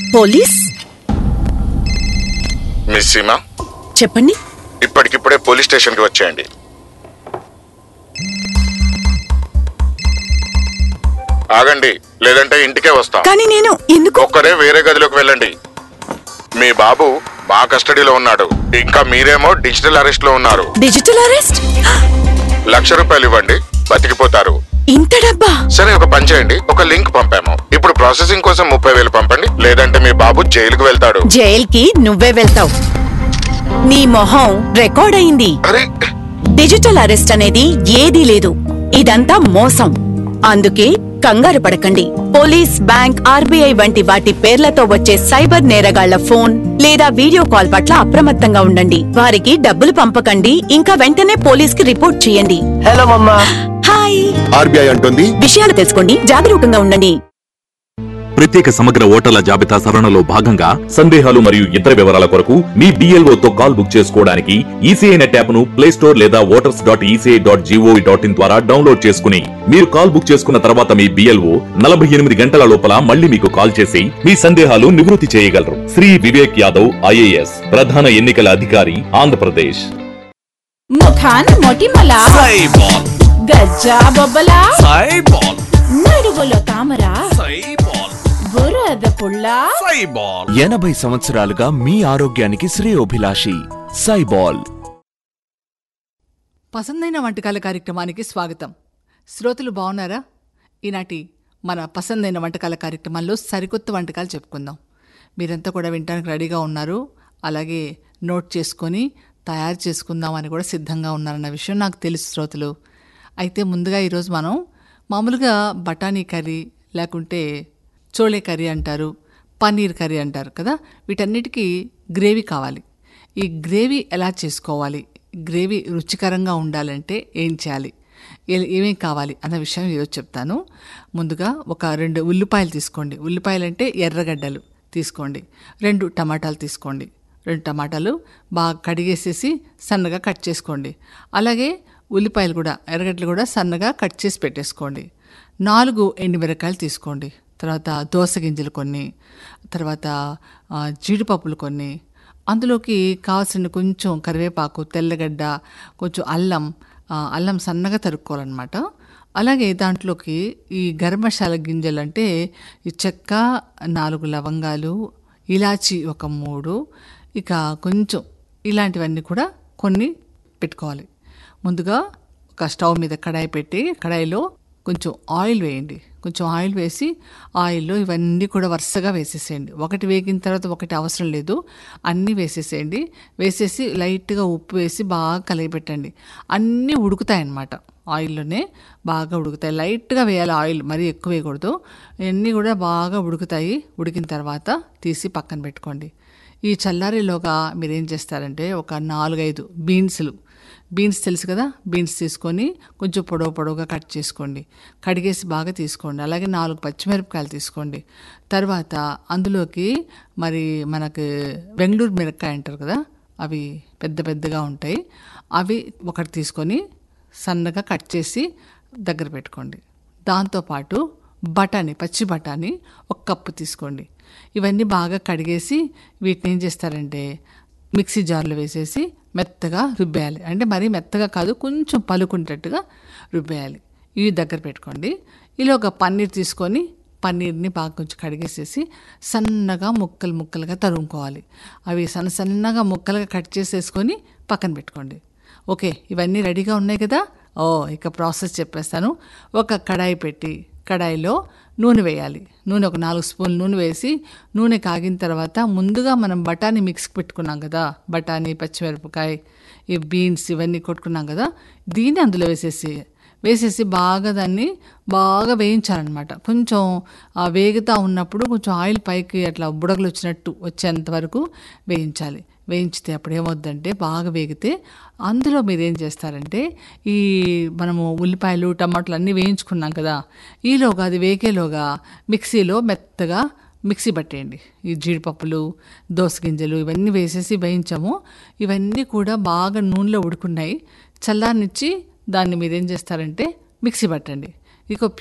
police miss Seema చెప్పండి ఇప్పటికిప్పుడే police స్టేషన్కి వచ్చేయండి ఆగండి లేదంటే ఇంటికే వస్తాం కానీ నేను ఎందుకు ఒక్కరే వేరే గదిలోకి వెళ్ళండి మీ బాబు మా కస్టడీలో ఉన్నాడు ఇంకా మీరేమో డిజిటల్ అరెస్ట్ లో ఉన్నారు డిజిటల్ అరెస్ట్ లక్ష రూపాయలు ఇవ్వండి బతికిపోతారు ఇంత డబ్బా సరే ఒక పని చేయండి ఒక లింక్ పంపాము ఇప్పుడు ప్రాసెసింగ్ కోసం ముప్పై వేలు పంపండి లేదంటే మీ బాబు జైలుకు వెళ్తాడు జైల్కి నువ్వే వెళ్తావు నీ మొహం రికార్డ్ అయింది అరే డిజిటల్ అరెస్ట్ అనేది ఏదీ లేదు ఇదంతా మోసం అందుకే కంగారు పడకండి పోలీస్ బ్యాంక్ ఆర్బీఐ వంటి వాటి పేర్లతో వచ్చే సైబర్ నేరగాళ్ల ఫోన్ లేదా వీడియో కాల్ పట్ల అప్రమత్తంగా ఉండండి వారికి డబ్బులు పంపకండి ఇంకా వెంటనే పోలీస్ కి రిపోర్ట్ చేయండి హలో మమ్మా హాయ్ ఆర్బీఐ అంటుంది విషయాలు తెలుసుకోండి జాగరూకంగా ఉండండి ప్రత్యేక సమగ్ర ఓటర్ల జాబితా సవరణలో భాగంగా సందేహాలు మరియు ఇతర వివరాల కొరకు మీ BLO తో కాల్ బుక్ చేసుకోవడానికి ఈసీఐ నెట్ యాప్ ను ప్లే స్టోర్ లేదా voters dot ECI dot gov dot in ద్వారా డౌన్లోడ్ చేసుకుని మీరు కాల్ బుక్ చేసుకున్న తర్వాత మీ బిఎల్ఓ నలభై ఎనిమిది గంటల లోపల మళ్ళీ మీకు కాల్ చేసి మీ సందేహాలు నివృత్తి చేయగలరు శ్రీ వివేక్ యాదవ్ ఐఏఎస్ ప్రధాన ఎన్నికల అధికారి ఆంధ్రప్రదేశ్ ముఖాన్ మొటిమల సైబాల్ గజ్జా బొబ్బల సైబాల్ నడుగులో తామర సైబాల్ బురద పుల్ల సైబాల్ ఎనభై సంవత్సరాలుగా మీ ఆరోగ్యానికి శ్రేయోభిలాషి సైబాల్ పసందైన వంటకాల కార్యక్రమానికి స్వాగతం శ్రోతలు బాగున్నారా ఈనాటి మన పసందైన వంటకాల కార్యక్రమాల్లో సరికొత్త వంటకాలు చెప్పుకుందాం మీరంతా కూడా వినడానికి రెడీగా ఉన్నారు అలాగే నోట్ చేసుకొని తయారు చేసుకుందాం అని కూడా సిద్ధంగా ఉన్నారన్న విషయం నాకు తెలుసు శ్రోతలు అయితే ముందుగా ఈరోజు మనం మామూలుగా బఠానీ కర్రీ లేకుంటే చోళే కర్రీ అంటారు పన్నీర్ కర్రీ అంటారు కదా వీటన్నిటికీ గ్రేవీ కావాలి ఈ గ్రేవీ ఎలా చేసుకోవాలి గ్రేవీ రుచికరంగా ఉండాలంటే ఏం చేయాలి ఏ- ఏమేం కావాలి అన్న విషయం ఈరోజు చెప్తాను ముందుగా ఒక రెండు ఉల్లిపాయలు తీసుకోండి ఉల్లిపాయలు అంటే ఎర్రగడ్డలు తీసుకోండి రెండు టమాటాలు తీసుకోండి రెండు టమాటాలు బాగా కడిగేసేసి సన్నగా కట్ చేసుకోండి అలాగే ఉల్లిపాయలు కూడా ఎర్రగడ్డలు కూడా సన్నగా కట్ చేసి పెట్టేసుకోండి నాలుగు ఎండుమిరకాయలు తీసుకోండి తర్వాత దోస గింజలు కొన్ని తర్వాత ఆ, జీడిపప్పులు కొన్ని అందులోకి కావాల్సిన కొంచెం కరివేపాకు తెల్లగడ్డ కొంచెం అల్లం ఆ, అల్లం సన్నగా తరుక్కోవాలన్నమాట అలాగే దాంట్లోకి ఈ గరం మసాలా గింజలు అంటే ఈ చెక్క నాలుగు లవంగాలు ఇలాచి ఒక మూడు ఇక కొంచెం ఇలాంటివన్నీ కూడా కొన్ని పెట్టుకోవాలి ముందుగా ఒక స్టవ్ మీద కడాయి పెట్టి కడాయిలో కొంచెం ఆయిల్ వేయండి కొంచెం ఆయిల్ వేసి ఆయిల్లో ఇవన్నీ కూడా వరుసగా వేసేసేయండి ఒకటి వేగిన తర్వాత ఒకటి అవసరం లేదు అన్నీ వేసేసేయండి వేసేసి లైట్గా ఉప్పు వేసి బాగా కలిగిపెట్టండి అన్నీ ఉడుకుతాయన్నమాట ఆయిల్లోనే బాగా ఉడుకుతాయి లైట్గా వేయాలి ఆయిల్ మరీ ఎక్కువ వేయకూడదు ఇవన్నీ కూడా బాగా ఉడుకుతాయి ఉడికిన తర్వాత తీసి పక్కన పెట్టుకోండి ఈ చల్లారిలోగా మీరు ఏం చేస్తారంటే ఒక నాలుగైదు బీన్స్లు బీన్స్ తెలుసు కదా బీన్స్ తీసుకొని కొంచెం పొడవు పొడవుగా కట్ చేసుకోండి కడిగేసి బాగా తీసుకోండి అలాగే నాలుగు పచ్చిమిరపకాయలు తీసుకోండి తర్వాత అందులోకి మరి మనకు బెంగళూరు మిరపకాయ అంటారు కదా అవి పెద్ద పెద్దగా ఉంటాయి అవి ఒకటి తీసుకొని సన్నగా కట్ చేసి దగ్గర పెట్టుకోండి దాంతోపాటు బఠానీ పచ్చి బఠానీ ఒక కప్పు తీసుకోండి ఇవన్నీ బాగా కడిగేసి వీటిని ఏం చేస్తారంటే మిక్సీ జార్లో వేసేసి మెత్తగా రుబ్బేయాలి అంటే మరీ మెత్తగా కాదు కొంచెం పలుకుంటట్టుగా రుబ్బేయాలి ఇవి దగ్గర పెట్టుకోండి ఇలా ఒక పన్నీర్ తీసుకొని పన్నీర్ని బాగా కొంచెం కడిగేసేసి సన్నగా ముక్కలు ముక్కలుగా తరుముకోవాలి అవి సన్న సన్నగా ముక్కలుగా కట్ చేసేసుకొని పక్కన పెట్టుకోండి ఓకే ఇవన్నీ రెడీగా ఉన్నాయి కదా ఓ ఇక ప్రాసెస్ చెప్పేస్తాను ఒక కడాయి పెట్టి కడాయిలో నూనె వేయాలి నూనె ఒక నాలుగు స్పూన్లు నూనె వేసి నూనె కాగిన తర్వాత ముందుగా మనం బఠానీ మిక్స్ పెట్టుకున్నాం కదా బఠానీ పచ్చిమిరపకాయ ఈ బీన్స్ ఇవన్నీ కొట్టుకున్నాం కదా దీన్ని అందులో వేసేసి వేసేసి బాగా దాన్ని బాగా వేయించాలన్నమాట కొంచెం ఆ వేగుతా ఉన్నప్పుడు కొంచెం ఆయిల్ పైకి అట్లా బుడగలు వచ్చినట్టు వచ్చేంత వరకు వేయించాలి వేయించితే అప్పుడు ఏమవుద్దంటే బాగా వేగితే అందులో మీరు ఏం చేస్తారంటే ఈ మనము ఉల్లిపాయలు టమాటాలు అన్నీ వేయించుకున్నాం కదా ఈలోగా అది వేగేలోగా మిక్సీలో మెత్తగా మిక్సీ పట్టేయండి ఈ జీడిపప్పులు దోస గింజలు ఇవన్నీ వేసేసి వేయించాము ఇవన్నీ కూడా బాగా నూనెలో ఉడుకున్నాయి చల్లారనిచ్చి దాన్ని మీరు ఏం చేస్తారంటే మిక్సీ పట్టండి ఇక